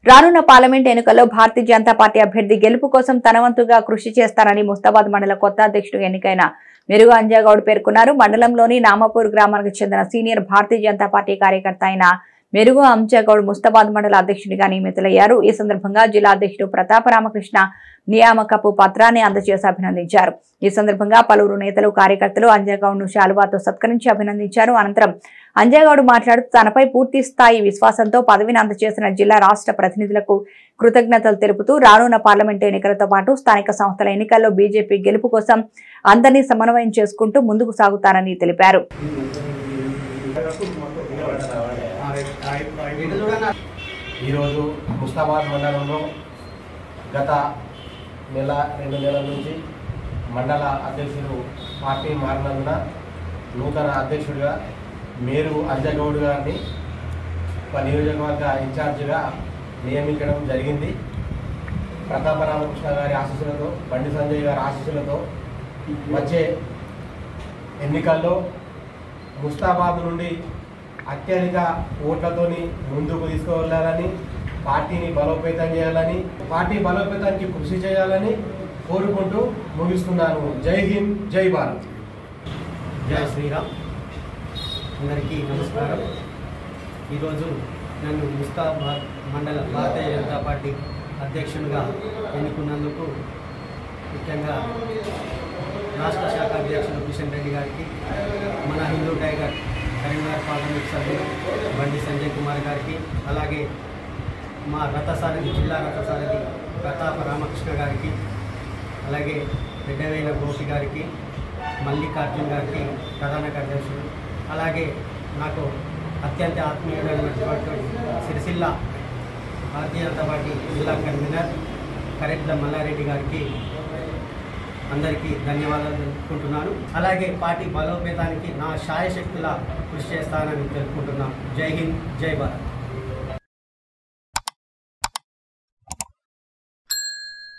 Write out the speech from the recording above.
రానున్న పార్లమెంట్ ఎన్నికల్లో భారతీయ జనతా పార్టీ అభ్యర్థి గెలుపు కోసం తన వంతుగా కృషి చేస్తారని ముస్తాబాద్ మండల కొత్త అధ్యక్షుడు ఎన్నికైన మెరుగు అంజాగౌడ్ పేర్కొన్నారు మండలంలోని నామపూర్ గ్రామానికి చెందిన సీనియర్ భారతీయ జనతా పార్టీ కార్యకర్త అయిన మెరుగు అంజాగౌడ్ ముస్తాబాద్ మండల అధ్యక్షుడిగా నియమితులయ్యారు ఈ సందర్భంగా జిల్లా అధ్యక్షుడు ప్రతాప రామకృష్ణ నియామకపు పత్రాన్ని అందజేసి అభినందించారు ఈ సందర్భంగా పలువురు నేతలు కార్యకర్తలు అంజాగౌడ్ ను శాలువాతో సత్కరించి అభినందించారు అనంతరం అంజాగౌడ్ మాట్లాడుతూ తనపై పూర్తి స్థాయి విశ్వాసంతో పదవిని అందజేసిన జిల్లా రాష్ట్ర ప్రతినిధులకు కృతజ్ఞతలు తెలుపుతూ రానున్న పార్లమెంటు ఎన్నికలతో పాటు స్థానిక సంస్థల ఎన్నికల్లో బీజేపీ గెలుపు కోసం అందరినీ సమన్వయం చేసుకుంటూ ముందుకు సాగుతారని తెలిపారు ఈరోజు ముస్తాబాద్ మండలంలో గత నెల రెండు నెలల నుంచి మండల అధ్యక్షుడు పార్టీ మారినందున నూతన అధ్యక్షుడిగా మేరు అంజగౌడ్ గారిని ఒక నియోజకవర్గ ఇన్ఛార్జిగా నియమించడం జరిగింది ప్రతాప రామకృష్ణ గారి ఆశీస్సులతో బండి సంజయ్ గారి ఆశీస్సులతో వచ్చే ఎన్నికల్లో ముస్తాబాద్ నుండి అత్యధిక ఓట్లతోని ముందుకు తీసుకువెళ్ళాలని పార్టీని బలోపేతం చేయాలని పార్టీ బలోపేతానికి కృషి చేయాలని కోరుకుంటూ ముగిస్తున్నాను జై హింద్ జై భారత్ జై శ్రీరామ్ అందరికీ నమస్కారం ఈరోజు నన్ను ముస్తాబాద్ మండల భారతీయ జనతా పార్టీ అధ్యక్షునిగా ఎన్నుకున్నందుకు ముఖ్యంగా రాష్ట్ర శాఖ అధ్యక్షులు కిషన్ రెడ్డి గారికి మన హిందూ టైగర్ కరీంనగర్ పార్లమెంట్ సభ్యులు బండి సంజయ్ కుమార్ గారికి అలాగే మా రథసారథి జిల్లా రథసారథి ప్రతాప రామకృష్ణ గారికి అలాగే పెద్దవేల గోపి గారికి మల్లికార్జున్ గారికి ప్రధాన కార్యదర్శులు అలాగే నాకు అత్యంత ఆత్మీయుడైనటువంటి సిరిసిల్ల భారతీయ జనతా పార్టీ జిల్లా కన్వీనర్ కరెక్ట్ల మల్లారెడ్డి గారికి అందరికీ ధన్యవాదాలు తెలుపుకుంటున్నాను అలాగే పార్టీ బలోపేతానికి నా శాయశక్తుల కృషి చేస్తానని తెలుపుకుంటున్నాను జై హింద్ జై భారత్